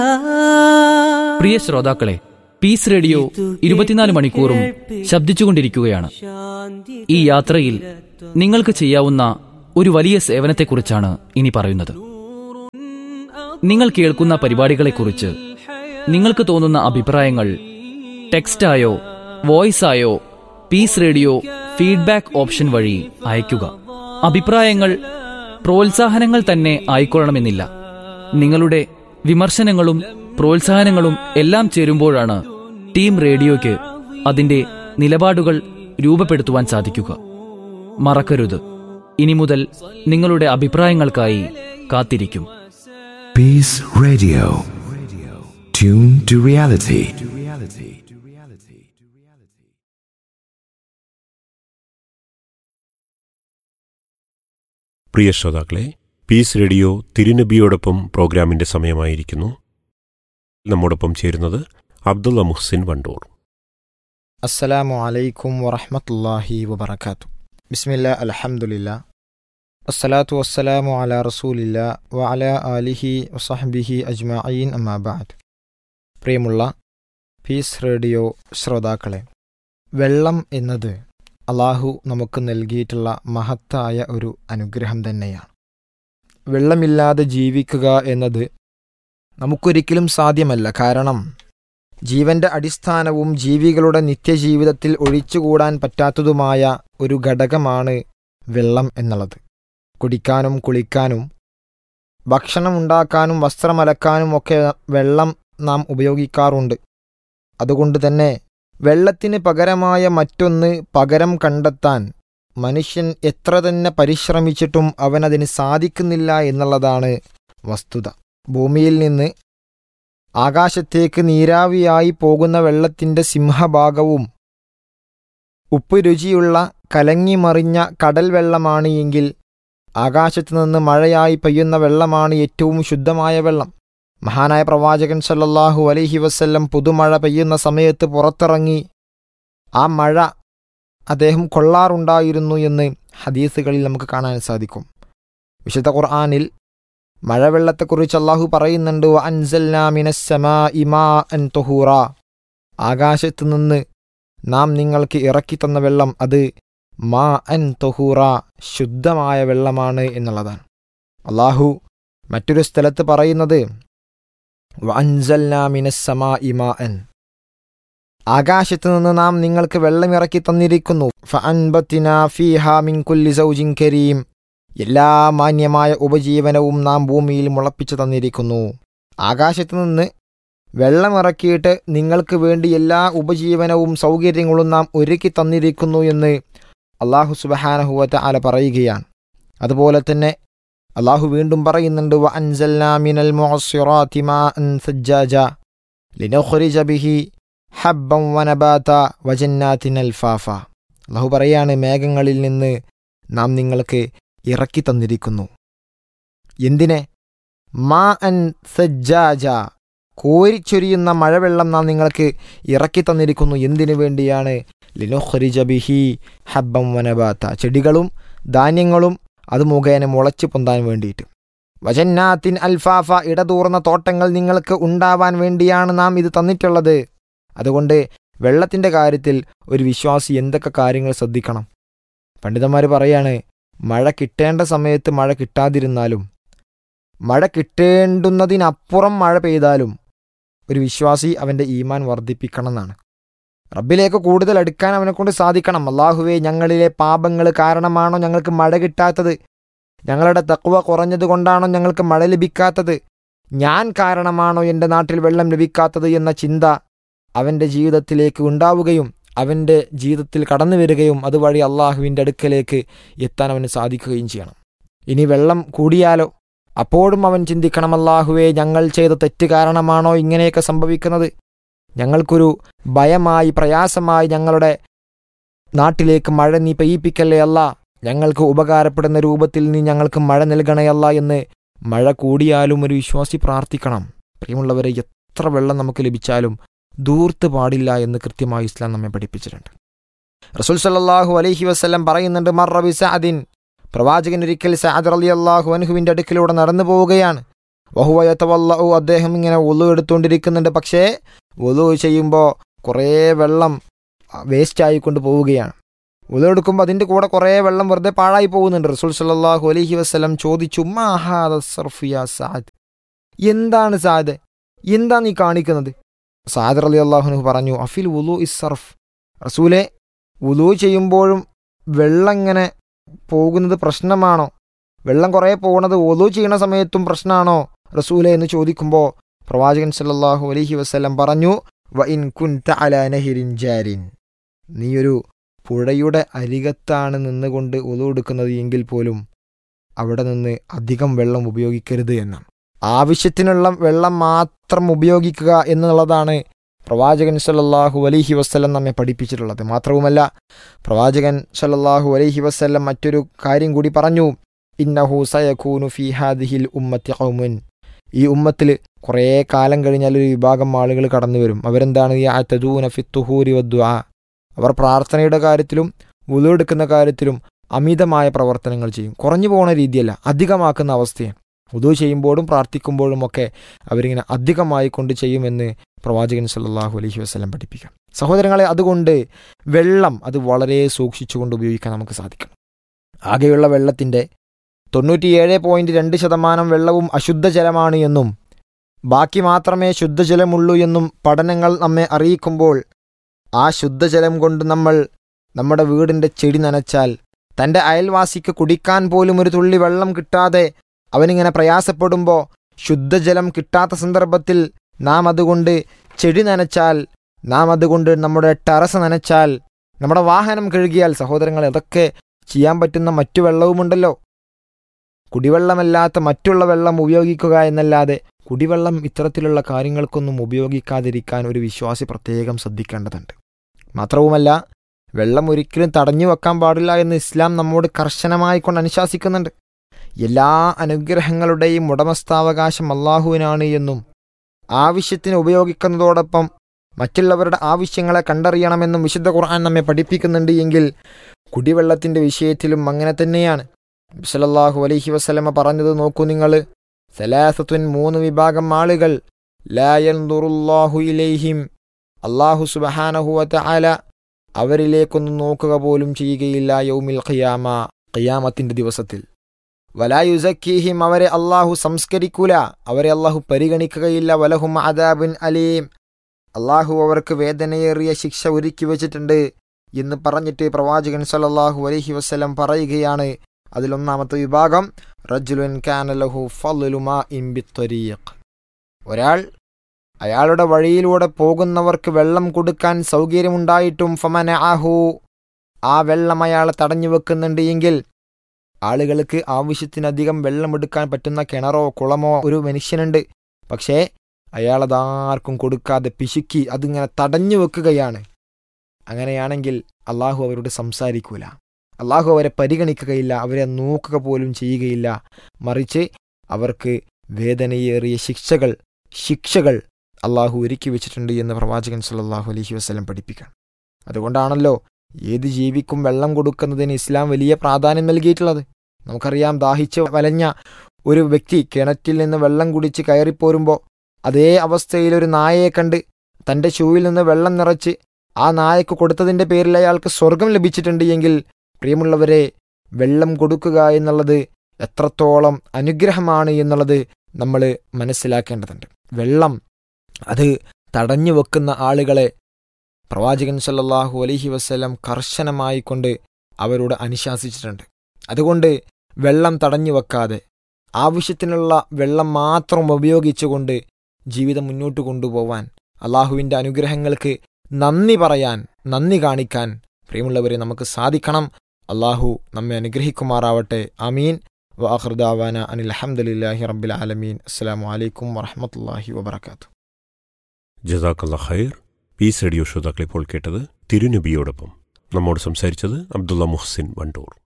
പ്രിയ ശ്രോതാക്കളെ piece radio ഇരുപത്തിനാല് മണിക്കൂറും ശബ്ദിച്ചുകൊണ്ടിരിക്കുകയാണ് ഈ യാത്രയിൽ നിങ്ങൾക്ക് ചെയ്യാവുന്ന ഒരു വലിയ സേവനത്തെക്കുറിച്ചാണ് ഇനി പറയുന്നത് നിങ്ങൾ കേൾക്കുന്ന പരിപാടികളെക്കുറിച്ച് നിങ്ങൾക്ക് തോന്നുന്ന അഭിപ്രായങ്ങൾ ടെക്സ്റ്റായോ വോയിസായോ പീസ് റേഡിയോ ഫീഡ്ബാക്ക് ഓപ്ഷൻ വഴി അയയ്ക്കുക അഭിപ്രായങ്ങൾ പ്രോത്സാഹനങ്ങൾ തന്നെ ആയിക്കൊള്ളണമെന്നില്ല നിങ്ങളുടെ വിമർശനങ്ങളും പ്രോത്സാഹനങ്ങളും എല്ലാം ചേരുമ്പോഴാണ് ടീം റേഡിയോയ്ക്ക് അതിന്റെ നിലപാടുകൾ രൂപപ്പെടുത്തുവാൻ സാധിക്കുക മറക്കരുത് ഇനി മുതൽ നിങ്ങളുടെ അഭിപ്രായങ്ങൾക്കായി കാത്തിരിക്കും Peace Radio. Tune to reality. പ്രിയ ശ്രോതാക്കളെ പീസ് റേഡിയോ തിരുനബിയോടൊപ്പം പ്രോഗ്രാമിന്റെ സമയമായിരിക്കുന്നു നമ്മോടൊപ്പം ചേരുന്നത് അബ്ദുള്ള മുഹ്സിൻ വണ്ടൂർ അസ്സലാമു അലൈക്കും വറഹ്മത്തുള്ളാഹി വബറകാത്തു ബിസ്മില്ലാ അൽഹംദുലില്ലാ അസ്സലാത്തു വസ്സലാമു അലാ റസൂലില്ലാ വ അലാ ആലിഹി വസഹ്ബിഹി അജ്മഈൻ അമ്മാ ബഅദ് പ്രിയമുള്ള പീസ് റേഡിയോ ശ്രോതാക്കളെ വെള്ളം എന്നത് അള്ളാഹു നമുക്ക് നൽകിയിട്ടുള്ള മഹത്തായ ഒരു അനുഗ്രഹം തന്നെയാണ് വെള്ളമില്ലാതെ ജീവിക്കുക എന്നത് നമുക്കൊരിക്കലും സാധ്യമല്ല കാരണം ജീവന്റെ അടിസ്ഥാനവും ജീവികളുടെ നിത്യജീവിതത്തിൽ ഒഴിച്ചുകൂടാൻ പറ്റാത്തതുമായ ഒരു ഘടകമാണ് വെള്ളം എന്നുള്ളത് കുടിക്കാനും കുളിക്കാനും ഭക്ഷണം ഉണ്ടാക്കാനും വസ്ത്രമലക്കാനും ഒക്കെ വെള്ളം നാം ഉപയോഗിക്കാറുണ്ട് അതുകൊണ്ട് തന്നെ വെള്ളത്തിന് പകരമായ മറ്റൊന്ന് പകരം കണ്ടെത്താൻ മനുഷ്യൻ എത്ര തന്നെ പരിശ്രമിച്ചിട്ടും അവനതിന് സാധിക്കുന്നില്ല എന്നുള്ളതാണ് വസ്തുത ഭൂമിയിൽ നിന്ന് ആകാശത്തേക്ക് നീരാവിയായി പോകുന്ന വെള്ളത്തിന്റെ സിംഹഭാഗവും ഉപ്പ് രുചിയുള്ള കലങ്ങിമറിഞ്ഞ കടൽ വെള്ളമാണ് എങ്കിൽ ആകാശത്തു നിന്ന് മഴയായി പെയ്യുന്ന വെള്ളമാണ് ഏറ്റവും ശുദ്ധമായ വെള്ളം മഹാനായ പ്രവാചകൻ സല്ലല്ലാഹു അലൈഹി വസല്ലം പുതുമഴ പെയ്യുന്ന സമയത്ത് പുറത്തിറങ്ങി ആ മഴ അദ്ദേഹം കൊള്ളാറുണ്ടായിരുന്നു എന്ന് ഹദീസുകളിൽ നമുക്ക് കാണാൻ സാധിക്കും വിശുദ്ധ ഖുർആനിൽ മഴവെള്ളത്തെക്കുറിച്ച് അള്ളാഹു പറയുന്നുണ്ട് "വ അൻസൽനാ മിനസ്സമാഇ മാഅൻ തുഹൂറ ആകാശത്തു നിന്ന് നാം നിങ്ങൾക്ക് ഇറക്കി തന്ന വെള്ളം അത് മാ അൻ തുഹൂറ ശുദ്ധമായ വെള്ളമാണ് എന്നുള്ളതാണ് അള്ളാഹു മറ്റൊരു സ്ഥലത്ത് പറയുന്നത് "വ അൻസൽനാ മിനസ്സമാഇ മാഅൻ ആകാശത്തു നിന്ന് നാം നിങ്ങൾക്ക് വെള്ളം ഇറക്കി തന്നിരിക്കുന്നു ഫഅൻബത്തിനാ ഫീഹാ മിൻ കുല്ലി സൗജിൻ കരീം എല്ലാ മാന്യമായ ഉപജീവനവും നാം ഭൂമിയിൽ മുളപ്പിച്ചു തന്നിരിക്കുന്നു ആകാശത്തു നിന്ന് വെള്ളമിറക്കിയിട്ട് നിങ്ങൾക്ക് വേണ്ടി എല്ലാ ഉപജീവനവും സൗകര്യങ്ങളും നാം ഒരുക്കി തന്നിരിക്കുന്നു എന്ന് അള്ളാഹു സുബഹാനഹുവത്ത ആല പറയുകയാണ് അതുപോലെ തന്നെ അള്ളാഹു വീണ്ടും പറയുന്നുണ്ട് വ അൻസൽനാ മിനൽ മുഅസ്സിറാത്തി മാഅൻ സജ്ജാജ ലിനുഖ്രിജ ബിഹി ഹബ്ബൻ വനബാത വജന്നാത്തിൻ അൽഫാഫ അള്ളാഹു പറയാണ് മേഘങ്ങളിൽ നിന്ന് നാം നിങ്ങൾക്ക് ഇറക്കി തന്നിരിക്കുന്നു എന്തിനെ മാ അൻ സജ്ജാജ കോരിച്ചൊരിയുന്ന മഴവെള്ളം നാം നിങ്ങൾക്ക് ഇറക്കി തന്നിരിക്കുന്നു എന്തിനു വേണ്ടിയാണ് ലിനുഖ്രിജ ബിഹി ഹബ്ബം വനബാത്ത ചെടികളും ധാന്യങ്ങളും അത് മുഖേന മുളച്ചു പൊന്താൻ വേണ്ടിയിട്ട് വജന്നാത്തിൻ അൽഫാഫ ഇടതൂർന്ന തോട്ടങ്ങൾ നിങ്ങൾക്ക് ഉണ്ടാവാൻ വേണ്ടിയാണ് നാം ഇത് തന്നിട്ടുള്ളത് അതുകൊണ്ട് വെള്ളത്തിൻ്റെ കാര്യത്തിൽ ഒരു വിശ്വാസി എന്തൊക്കെ കാര്യങ്ങൾ ശ്രദ്ധിക്കണം പണ്ഡിതന്മാർ പറയാണ് മഴ കിട്ടേണ്ട സമയത്ത് മഴ കിട്ടാതിരുന്നാലും മഴ കിട്ടേണ്ടുന്നതിനപ്പുറം മഴ പെയ്താലും ഒരു വിശ്വാസി അവൻ്റെ ഈമാൻ വർദ്ധിപ്പിക്കണം എന്നാണ് റബ്ബിലേക്ക് കൂടുതൽ അടുക്കാൻ അവനെ കൊണ്ട് സാധിക്കണം അള്ളാഹുവെ ഞങ്ങളിലെ പാപങ്ങൾ കാരണമാണോ ഞങ്ങൾക്ക് മഴ കിട്ടാത്തത് ഞങ്ങളുടെ തക്കുവ കുറഞ്ഞത് കൊണ്ടാണോ ഞങ്ങൾക്ക് മഴ ലഭിക്കാത്തത് ഞാൻ കാരണമാണോ എൻ്റെ നാട്ടിൽ വെള്ളം ലഭിക്കാത്തത് എന്ന ചിന്ത അവൻ്റെ ജീവിതത്തിലേക്ക് ഉണ്ടാവുകയും അവൻ്റെ ജീവിതത്തിൽ കടന്നു വരികയും അതുവഴി അള്ളാഹുവിൻ്റെ അടുക്കലേക്ക് എത്താൻ അവന് സാധിക്കുകയും ചെയ്യണം ഇനി വെള്ളം കൂടിയാലോ അപ്പോഴും അവൻ ചിന്തിക്കണം അല്ലാഹുവേ ഞങ്ങൾ ചെയ്ത തെറ്റ് കാരണമാണോ ഇങ്ങനെയൊക്കെ സംഭവിക്കുന്നത് ഞങ്ങൾക്കൊരു ഭയമായി പ്രയാസമായി ഞങ്ങളുടെ നാട്ടിലേക്ക് മഴ നീ പെയ്യിപ്പിക്കല്ലേ അല്ല ഞങ്ങൾക്ക് ഉപകാരപ്പെടുന്ന രൂപത്തിൽ നീ ഞങ്ങൾക്ക് മഴ നൽകണയല്ല എന്ന് മഴ കൂടിയാലും ഒരു വിശ്വാസി പ്രാർത്ഥിക്കണം പ്രിയമുള്ളവരെ എത്ര വെള്ളം നമുക്ക് ലഭിച്ചാലും ദൂർത്ത് പാടില്ല എന്ന് കൃത്യമായി ഇസ്ലാം നമ്മെ പഠിപ്പിച്ചിട്ടുണ്ട് റസൂൽ സല്ലല്ലാഹു അലൈഹി വസല്ലം പറയുന്നുണ്ട് മർറബി സഅദിൻ പ്രവാചകൻ ഒരിക്കൽ സഅദ് റളിയല്ലാഹു അൻഹുവിന്റെ അടുക്കിലൂടെ നടന്നു പോവുകയാണ് വഹുവയത്തവല്ല അദ്ദേഹം ഇങ്ങനെ ഒലു എടുത്തുകൊണ്ടിരിക്കുന്നുണ്ട് പക്ഷേ ഒലു ചെയ്യുമ്പോൾ കുറേ വെള്ളം വേസ്റ്റ് ആയിക്കൊണ്ട് പോവുകയാണ് ഒലു എടുക്കുമ്പോൾ അതിൻ്റെ കൂടെ കുറേ വെള്ളം വെറുതെ പാഴായി പോകുന്നുണ്ട് റസൂൽ സല്ലല്ലാഹു അലൈഹി വസ്ലം ചോദിച്ചു "മാ ഹാദ സർഫു യാ സാദ് എന്താണ് സാദ് എന്താ നീ കാണിക്കുന്നത് സാദർ അലി അള്ളാഹുനു പറഞ്ഞു അഫിൽ ഉലു ഇസ് സർഫ് റസൂലെ ഉലു ചെയ്യുമ്പോഴും വെള്ളം ഇങ്ങനെ പോകുന്നത് പ്രശ്നമാണോ വെള്ളം കുറേ പോകുന്നത് ഒലു ചെയ്യുന്ന സമയത്തും പ്രശ്നമാണോ റസൂലെ എന്ന് ചോദിക്കുമ്പോൾ പ്രവാചകൻ സല്ലല്ലാഹു അലൈഹി വസല്ലം പറഞ്ഞു വ ഇൻ കുൻത അലാ നഹിരിൻ ജാരിൻ നീയൊരു പുഴയുടെ അരികത്താണ് നിന്നുകൊണ്ട് ഒലു എടുക്കുന്നത് എങ്കിൽ പോലും അവിടെ നിന്ന് അധികം വെള്ളം ഉപയോഗിക്കരുത് എന്നാണ് ആവശ്യത്തിനുള്ള വെള്ളം മാത്രം ഉപയോഗിക്കുക എന്നുള്ളതാണ് പ്രവാചകൻ സല്ലല്ലാഹു അലൈഹി വസ്ല്ലം നമ്മെ പഠിപ്പിച്ചിട്ടുള്ളത് മാത്രവുമല്ല പ്രവാചകൻ സല്ലല്ലാഹു അലൈഹി വസ്ല്ലം മറ്റൊരു കാര്യം കൂടി പറഞ്ഞു ഇന്നഹു സയഖൂനു ഫി ഹാദിഹിൽ ഉമ്മത്തി ഖൗമുൻ ഈ ഉമ്മത്തിൽ കുറേ കാലം കഴിഞ്ഞാൽ ഒരു വിഭാഗം ആളുകൾ കടന്നു വരും അവരെന്താണ് യഅതദൂന ഫി തുഹൂരി വദ്ദുആ അവർ പ്രാർത്ഥനയുടെ കാര്യത്തിലും വുളു എടുക്കുന്ന കാര്യത്തിലും അമിതമായ പ്രവർത്തനങ്ങൾ ചെയ്യും കുറഞ്ഞു പോകുന്ന രീതിയല്ല അധികമാക്കുന്ന അവസ്ഥയാണ് ഉദു ചെയ്യുമ്പോഴും പ്രാർത്ഥിക്കുമ്പോഴും ഒക്കെ അവരിങ്ങനെ അധികമായി കൊണ്ട് ചെയ്യുമെന്ന് പ്രവാചകൻ സല്ലല്ലാഹു അലൈഹി വസല്ലം പഠിപ്പിക്കാം സഹോദരങ്ങളെ അതുകൊണ്ട് വെള്ളം അത് വളരെ സൂക്ഷിച്ചുകൊണ്ട് ഉപയോഗിക്കാൻ നമുക്ക് സാധിക്കണം ആകെയുള്ള വെള്ളത്തിൻ്റെ തൊണ്ണൂറ്റിയേഴ് പോയിന്റ് രണ്ട് ശതമാനം വെള്ളവും അശുദ്ധജലമാണ് എന്നും ബാക്കി മാത്രമേ ശുദ്ധജലമുള്ളൂ എന്നും പഠനങ്ങൾ നമ്മെ അറിയിക്കുമ്പോൾ ആ ശുദ്ധജലം കൊണ്ട് നമ്മൾ നമ്മുടെ വീടിൻ്റെ ചെടി നനച്ചാൽ തൻ്റെ അയൽവാസിക്ക് കുടിക്കാൻ പോലും ഒരു തുള്ളി വെള്ളം കിട്ടാതെ അവനിങ്ങനെ പ്രയാസപ്പെടുമ്പോൾ ശുദ്ധജലം കിട്ടാത്ത സന്ദർഭത്തിൽ നാം അതുകൊണ്ട് ചെടി നനച്ചാൽ നാം അതുകൊണ്ട് നമ്മുടെ ടെറസ് നനച്ചാൽ നമ്മുടെ വാഹനം കഴുകിയാൽ സഹോദരങ്ങൾ ഇതൊക്കെ ചെയ്യാൻ പറ്റുന്ന മറ്റു വെള്ളവുമുണ്ടല്ലോ കുടിവെള്ളമല്ലാത്ത മറ്റുള്ള വെള്ളം ഉപയോഗിക്കുക എന്നല്ലാതെ കുടിവെള്ളം ഇത്തരത്തിലുള്ള കാര്യങ്ങൾക്കൊന്നും ഉപയോഗിക്കാതിരിക്കാൻ ഒരു വിശ്വാസി പ്രത്യേകം ശ്രദ്ധിക്കേണ്ടതുണ്ട് മാത്രവുമല്ല വെള്ളം ഒരിക്കലും തടഞ്ഞു വെക്കാൻ പാടില്ല എന്ന് ഇസ്ലാം നമ്മോട് കർശനമായി കൊണ്ട് അനുശാസിക്കുന്നുണ്ട് എല്ലാ അനുഗ്രഹങ്ങളുടെയും ഉടമസ്ഥാവകാശം അള്ളാഹുവിനാണ് എന്നും ആവശ്യത്തിന് ഉപയോഗിക്കുന്നതോടൊപ്പം മറ്റുള്ളവരുടെ ആവശ്യങ്ങളെ കണ്ടറിയണമെന്നും വിശുദ്ധ ഖുർആൻ നമ്മെ പഠിപ്പിക്കുന്നുണ്ട് എങ്കിൽ കുടിവെള്ളത്തിൻ്റെ വിഷയത്തിലും അങ്ങനെ തന്നെയാണ് സല്ലല്ലാഹു അലൈഹി വസല്ലമ പറഞ്ഞത് നോക്കൂ നിങ്ങൾ സലാസത്തുൻ മൂന്ന് വിഭാഗം ആളുകൾ ലായൻദുറുല്ലാഹു ഇലൈഹിം അള്ളാഹു സുബഹാനഹുവത്ത ആല അവരിലേക്കൊന്നും നോക്കുക പോലും ചെയ്യുകയില്ല യൗമിൽ ഖിയാമ ഖിയാമത്തിന്റെ ദിവസത്തിൽ വലായുസക്കീഹിം അവരെ അള്ളാഹു സംസ്കരിക്കൂല അവരെ അള്ളാഹു പരിഗണിക്കുകയില്ല വലഹും അദാബുൻ അലീം അള്ളാഹു അവർക്ക് വേദനയേറിയ ശിക്ഷ ഒരുക്കി വെച്ചിട്ടുണ്ട് എന്ന് പറഞ്ഞിട്ട് പ്രവാചകൻ സല്ലല്ലാഹു അലൈഹി വസ്ലം പറയുകയാണ് അതിലൊന്നാമത്തെ വിഭാഗം റജുലുൻ കാനലഹു ഫലുമാ ഇംബിത്വരീഖ് ഒരാൾ അയാളുടെ വഴിയിലൂടെ പോകുന്നവർക്ക് വെള്ളം കൊടുക്കാൻ സൗകര്യമുണ്ടായിട്ടും ഫമന ആഹു ആ വെള്ളം അയാൾ തടഞ്ഞു വെക്കുന്നുണ്ട് എങ്കിൽ ആളുകൾക്ക് ആവശ്യത്തിനധികം വെള്ളമെടുക്കാൻ പറ്റുന്ന കിണറോ കുളമോ ഒരു മനുഷ്യനുണ്ട് പക്ഷേ അയാളതാർക്കും കൊടുക്കാതെ പിശുക്കി അതിങ്ങനെ തടഞ്ഞു വെക്കുകയാണ് അങ്ങനെയാണെങ്കിൽ അള്ളാഹു അവരോട് സംസാരിക്കൂല അള്ളാഹു അവരെ പരിഗണിക്കുകയില്ല അവരെ നോക്കുക പോലും ചെയ്യുകയില്ല മറിച്ച് അവർക്ക് വേദനയേറിയ ശിക്ഷകൾ ശിക്ഷകൾ അള്ളാഹു ഒരുക്കി വെച്ചിട്ടുണ്ട് എന്ന് പ്രവാചകൻ സല്ലല്ലാഹു അലൈഹി വസ്ലം പഠിപ്പിക്കണം അതുകൊണ്ടാണല്ലോ ഏത് ജീവിക്കും വെള്ളം കൊടുക്കുന്നതിന് ഇസ്ലാം വലിയ പ്രാധാന്യം നൽകിയിട്ടുള്ളത് നമുക്കറിയാം ദാഹിച്ച് വലഞ്ഞ ഒരു വ്യക്തി കിണറ്റിൽ നിന്ന് വെള്ളം കുടിച്ച് കയറിപ്പോരുമ്പോൾ അതേ അവസ്ഥയിൽ ഒരു നായയെ കണ്ട് തൻ്റെ ഷൂവിൽ നിന്ന് വെള്ളം നിറച്ച് ആ നായക്ക് കൊടുത്തതിൻ്റെ പേരിൽ അയാൾക്ക് സ്വർഗം ലഭിച്ചിട്ടുണ്ട് എങ്കിൽ പ്രിയമുള്ളവരെ വെള്ളം കൊടുക്കുക എന്നുള്ളത് എത്രത്തോളം അനുഗ്രഹമാണ് എന്നുള്ളത് നമ്മൾ മനസ്സിലാക്കേണ്ടതുണ്ട് വെള്ളം അത് തടഞ്ഞു വെക്കുന്ന ആളുകളെ പ്രവാചകൻ സല്ലല്ലാഹു അലൈഹി വസ്ലം കർശനമായി കൊണ്ട് അവരോട് അനുശാസിച്ചിട്ടുണ്ട് അതുകൊണ്ട് വെള്ളം തടഞ്ഞു വെക്കാതെ ആവശ്യത്തിനുള്ള വെള്ളം മാത്രം ഉപയോഗിച്ചുകൊണ്ട് ജീവിതം മുന്നോട്ട് കൊണ്ടുപോവാൻ അള്ളാഹുവിൻ്റെ അനുഗ്രഹങ്ങൾക്ക് നന്ദി പറയാൻ നന്ദി കാണിക്കാൻ പ്രിയമുള്ളവരെ നമുക്ക് സാധിക്കണം അള്ളാഹു നമ്മെ അനുഗ്രഹിക്കുമാറാവട്ടെ അമീൻ വാഹൃദാവാന അനിൽ അഹമ്മദില്ലാഹി റബ്ബിൽ ആലമീൻ അസ്സാം വലൈക്കും വറഹമത്തല്ലാഹി വബർക്കാത്തു ജസാക്കല്ല ഖൈർ പീസ് റേഡിയോ ശ്രോതാക്കൾ ഇപ്പോൾ കേട്ടത് തിരുനബിയോടൊപ്പം നമ്മോട് സംസാരിച്ചത് അബ്ദുള്ള മുഹ്സിൻ വണ്ടൂർ